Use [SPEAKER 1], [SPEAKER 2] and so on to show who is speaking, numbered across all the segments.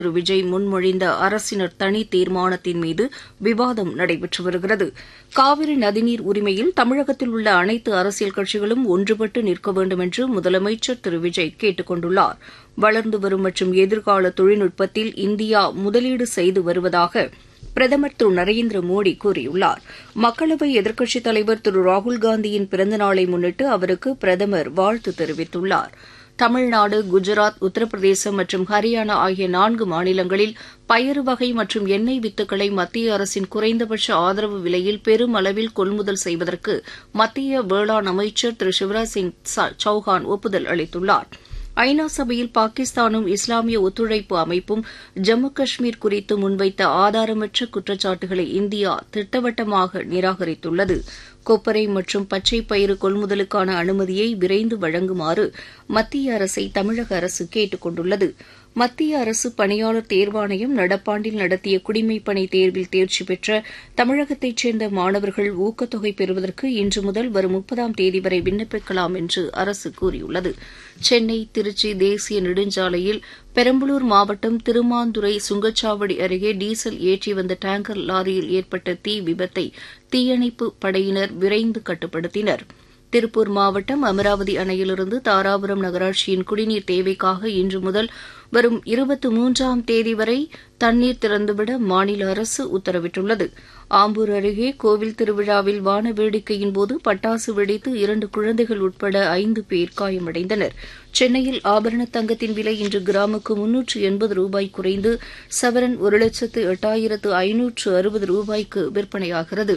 [SPEAKER 1] திரு விஜய் முன்மொழிந்த அரசினர் தனி தீர்மானத்தின் மீது விவாதம் நடைபெற்று வருகிறது காவிரி நதிநீர் உரிமையில் தமிழகத்தில் உள்ள அனைத்து அரசியல் கட்சிகளும் ஒன்றுபட்டு நிற்க வேண்டும் என்று முதலமைச்சர் திரு விஜய் கேட்டுக் கொண்டுள்ளார் வளர்ந்து வரும் மற்றும் எதிர்கால தொழில்நுட்பத்தில் இந்தியா முதலீடு செய்து வருவதாக பிரதமர் திரு நரேந்திர மோடி கூறியுள்ளார் மக்களவை எதிர்க்கட்சித் தலைவர் திரு ராகுல்காந்தியின் பிறந்தநாளை முன்னிட்டு அவருக்கு பிரதமர் வாழ்த்து தெரிவித்துள்ளார் தமிழ்நாடு குஜராத் உத்தரப்பிரதேசம் மற்றும் ஹரியானா ஆகிய நான்கு மாநிலங்களில் பயறு வகை மற்றும் எண்ணெய் வித்துக்களை மத்திய அரசின் குறைந்தபட்ச ஆதரவு விலையில் பெருமளவில் கொள்முதல் செய்வதற்கு மத்திய வேளாண் அமைச்சர் திரு சிவராஜ் சிங் சௌஹான் ஒப்புதல் அளித்துள்ளாா் ஐநா சபையில் பாகிஸ்தானும் இஸ்லாமிய ஒத்துழைப்பு அமைப்பும் ஜம்மு காஷ்மீர் குறித்து முன்வைத்த ஆதாரமற்ற குற்றச்சாட்டுகளை இந்தியா திட்டவட்டமாக நிராகரித்துள்ளது கொப்பரை மற்றும் பச்சை பயிறு கொள்முதலுக்கான அனுமதியை விரைந்து வழங்குமாறு மத்திய அரசை தமிழக அரசு கேட்டுக் கொண்டுள்ளது மத்திய அரசு பணியாளர் தேர்வாணையம் நடப்பாண்டில் நடத்திய குடிமைப்பணி தேர்வில் தேர்ச்சி பெற்ற தமிழகத்தைச் சேர்ந்த மாணவர்கள் ஊக்கத்தொகை பெறுவதற்கு இன்று முதல் வரும் முப்பதாம் தேதி வரை விண்ணப்பிக்கலாம் என்று அரசு கூறியுள்ளது சென்னை திருச்சி தேசிய நெடுஞ்சாலையில் பெரம்பலூர் மாவட்டம் திருமாந்துறை சுங்கச்சாவடி அருகே டீசல் ஏற்றி வந்த டேங்கர் லாரியில் ஏற்பட்ட தீ விபத்தை தீயணைப்பு படையினர் விரைந்து கட்டுப்படுத்தினர் திருப்பூர் மாவட்டம் அமராவதி அணையிலிருந்து தாராபுரம் நகராட்சியின் குடிநீர் தேவைக்காக இன்று முதல் வரும் இருபத்தி மூன்றாம் தேதி வரை தண்ணீர் திறந்துவிட மாநில அரசு உத்தரவிட்டுள்ளது ஆம்பூர் அருகே கோவில் திருவிழாவில் வான வேடிக்கையின்போது பட்டாசு வெடித்து இரண்டு குழந்தைகள் உட்பட ஐந்து பேர் காயமடைந்தனர் சென்னையில் ஆபரண தங்கத்தின் விலை இன்று கிராமுக்கு முன்னூற்று எண்பது ரூபாய் குறைந்து சவரன் ஒரு லட்சத்து எட்டாயிரத்து ஐநூற்று அறுபது ரூபாய்க்கு விற்பனையாகிறது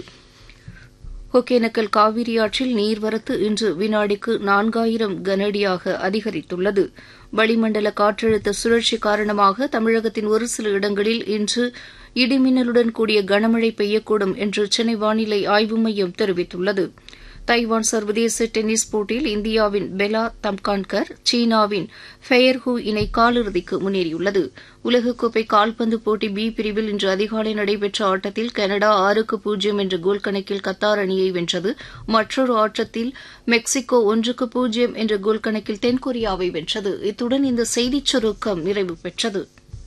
[SPEAKER 1] ஒகேனக்கல் காவிரி ஆற்றில் நீர்வரத்து இன்று வினாடிக்கு நான்காயிரம் கனஅடியாக அதிகரித்துள்ளது வளிமண்டல காற்றழுத்த சுழற்சி காரணமாக தமிழகத்தின் ஒரு சில இடங்களில் இன்று இடிமின்னலுடன் கூடிய கனமழை பெய்யக்கூடும் என்று சென்னை வானிலை ஆய்வு மையம் தெரிவித்துள்ளது தைவான் சர்வதேச டென்னிஸ் போட்டியில் இந்தியாவின் பெலா தம்கான்கர் சீனாவின் ஃபெயர்ஹூ இணை காலிறுதிக்கு முன்னேறியுள்ளது உலகக்கோப்பை கால்பந்து போட்டி பி பிரிவில் இன்று அதிகாலை நடைபெற்ற ஆட்டத்தில் கனடா ஆறுக்கு பூஜ்ஜியம் என்ற கோல் கணக்கில் கத்தார் அணியை வென்றது மற்றொரு ஆட்டத்தில் மெக்சிகோ ஒன்றுக்கு பூஜ்ஜியம் என்ற கோல் கணக்கில் தென்கொரியாவை வென்றது இத்துடன் இந்த செய்திச் சுருக்கம் நிறைவு பெற்றது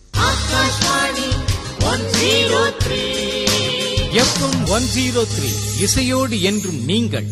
[SPEAKER 2] எஃப்எம் ஒன் ஜீரோ த்ரீ இசையோடு என்றும் நீங்கள்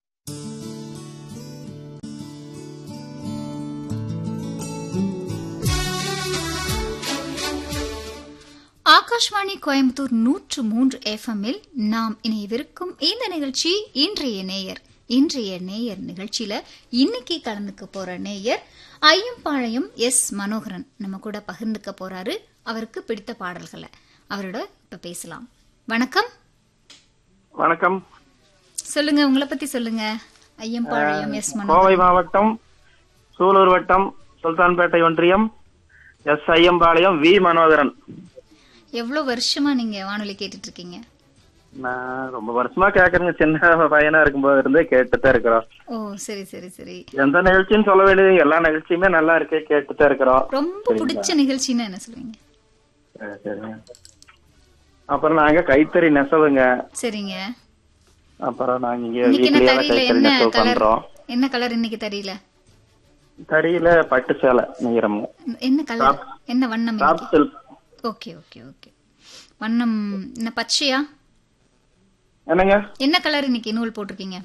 [SPEAKER 3] ஆகாஷ்வாணி கோயம்புத்தூர் நூற்று மூன்று எஃப்எம்மில் நாம் இணையவிருக்கும் இந்த நிகழ்ச்சி இன்றைய நேயர் இன்றைய நேயர் நிகழ்ச்சியில இன்னைக்கு கலந்துக்க போற நேயர் ஐயம்பாளையம் எஸ் மனோகரன் நம்ம கூட பகிர்ந்துக்க போறாரு அவருக்கு பிடித்த பாடல்களை அவரோட இப்ப பேசலாம் வணக்கம்
[SPEAKER 4] வணக்கம்
[SPEAKER 3] சொல்லுங்க உங்களை பத்தி சொல்லுங்க ஐயம்பாளையம் எஸ் மனோகரன்
[SPEAKER 4] கோவை மாவட்டம் சூலூர் வட்டம் சுல்தான்பேட்டை ஒன்றியம் எஸ் ஐயம்பாளையம் வி மனோதரன்
[SPEAKER 3] எவ்வளவு வருஷமா நீங்க வானொலி கேட்டுட்டு இருக்கீங்க
[SPEAKER 4] நான் ரொம்ப வருஷமா கேக்குறேங்க சின்ன பையனா இருக்கும்போது இருந்தே கேட்டுதான் இருக்கிறோம்
[SPEAKER 3] ஓ சரி சரி சரி
[SPEAKER 4] எந்த நிகழ்ச்சின்னு சொல்ல வேண்டியது எல்லா நிகழ்ச்சியுமே நல்லா இருக்கு கேட்டுதான் இருக்கிறோம்
[SPEAKER 3] ரொம்ப பிடிச்ச நிகழ்ச்சின்னா என்ன சொல்லுவீங்க
[SPEAKER 4] சரி, சரிங்க. அப்புறம் நாங்க கைத்தறி நெசவுங்க
[SPEAKER 3] சரிங்க
[SPEAKER 4] அப்புறம் நாங்க இங்க
[SPEAKER 3] இன்னைக்கு என்ன
[SPEAKER 4] வீட்லயே
[SPEAKER 3] தறியில
[SPEAKER 4] கைத்தறி
[SPEAKER 3] என்ன
[SPEAKER 4] நெசவு
[SPEAKER 3] கலர்
[SPEAKER 4] பண்றோம்
[SPEAKER 3] என்ன கலர் இன்னைக்கு தறியில
[SPEAKER 4] தறியில பட்டு சேலை நெய்யறோமுங்க
[SPEAKER 3] என்ன கலர் என்ன வண்ணம்
[SPEAKER 4] டாப்
[SPEAKER 3] இன்னைக்கு
[SPEAKER 4] சில்க்
[SPEAKER 3] ஓகே ஓகே ஓகே வண்ணம் என்ன பச்சையா
[SPEAKER 4] என்னங்க
[SPEAKER 3] என்ன கலர் இன்னைக்கு நூல் போட்டிருக்கீங்க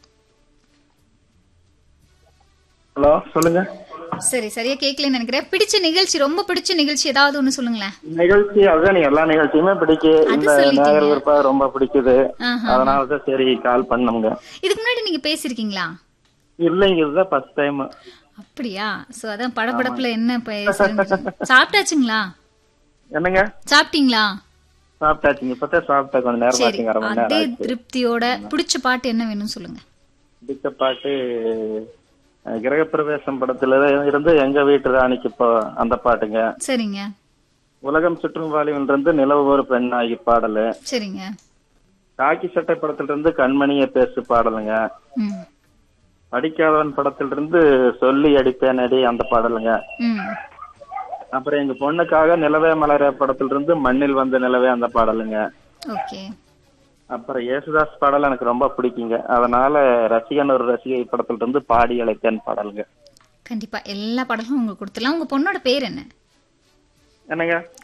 [SPEAKER 4] ஹலோ சொல்லுங்க
[SPEAKER 3] சரி சரியா கேட்கலன்னு நினைக்கிறேன் பிடிச்ச நிகழ்ச்சி ரொம்ப பிடிச்ச நிகழ்ச்சி ஏதாவது ஒண்ணு சொல்லுங்களேன்
[SPEAKER 4] நிகழ்ச்சி அதுதான் எல்லா நிகழ்ச்சியுமே பிடிக்கு இந்த
[SPEAKER 3] சொல்லிட்டீங்க.
[SPEAKER 4] நேயர் விருப்பம் ரொம்ப பிடிக்குது
[SPEAKER 3] ஆஹா.
[SPEAKER 4] அதனாலதான் சரி கால் பண்ணோங்க
[SPEAKER 3] இதுக்கு முன்னாடி நீங்க பேசிருக்கீங்களா
[SPEAKER 4] இல்லைங்க இதுதான் ஃபர்ஸ்ட் டைம்
[SPEAKER 3] அப்படியா சோ அதான் படபடப்புல என்ன பேசுறேன்னு சாப்பிட்டாச்சுங்களா
[SPEAKER 4] என்னங்க
[SPEAKER 3] சாப்பிட்டீங்களா
[SPEAKER 4] சாப்பிட்டாச்சுங்க இப்பதான் சாப்பிட்டா கொஞ்சம் நேரம்
[SPEAKER 3] சரி
[SPEAKER 4] ஆச்சுங்க அரை மணி நேரம்
[SPEAKER 3] அதே
[SPEAKER 4] ஆச்சு
[SPEAKER 3] திருப்தியோட பிடிச்ச பாட்டு என்ன வேணும்னு சொல்லுங்க
[SPEAKER 4] பிடிச்ச பாட்டு அஹ், கிரகப்பிரவேசம் படத்துல இருந்து எங்க வீட்டு ராணிக்கு இப்போ அந்த பாட்டுங்க
[SPEAKER 3] சரிங்க
[SPEAKER 4] உலகம் சுற்றும் வாலிபன் இருந்து நிலவு ஒரு பெண்ணாகி பாடலு
[SPEAKER 3] சரிங்க
[SPEAKER 4] காக்கி சட்டை படத்துல இருந்து கண்மணிய பேசு பாடலுங்க
[SPEAKER 3] ம்
[SPEAKER 4] படிக்காதவன் படத்துல இருந்து சொல்லி அடிப்பேன் அடி அந்த பாடலுங்க
[SPEAKER 3] ம்
[SPEAKER 4] அப்புறம் எங்க பொண்ணுக்காக நிலவே மலர படத்துல இருந்து மண்ணில் வந்த நிலவே அந்த பாடலுங்க
[SPEAKER 3] ஓகே
[SPEAKER 4] அப்புறம் ஏசுதாஸ் பாடல் எனக்கு ரொம்ப பிடிக்குங்க அதனால ரசிகன் ஒரு ரசிகை படத்துல இருந்து பாடி அழைத்தேன் பாடலுங்க
[SPEAKER 3] கண்டிப்பா எல்லா பாடலும் உங்களுக்கு கொடுத்துடலாம் உங்க பொண்ணோட பேர் என்ன
[SPEAKER 4] என்னங்க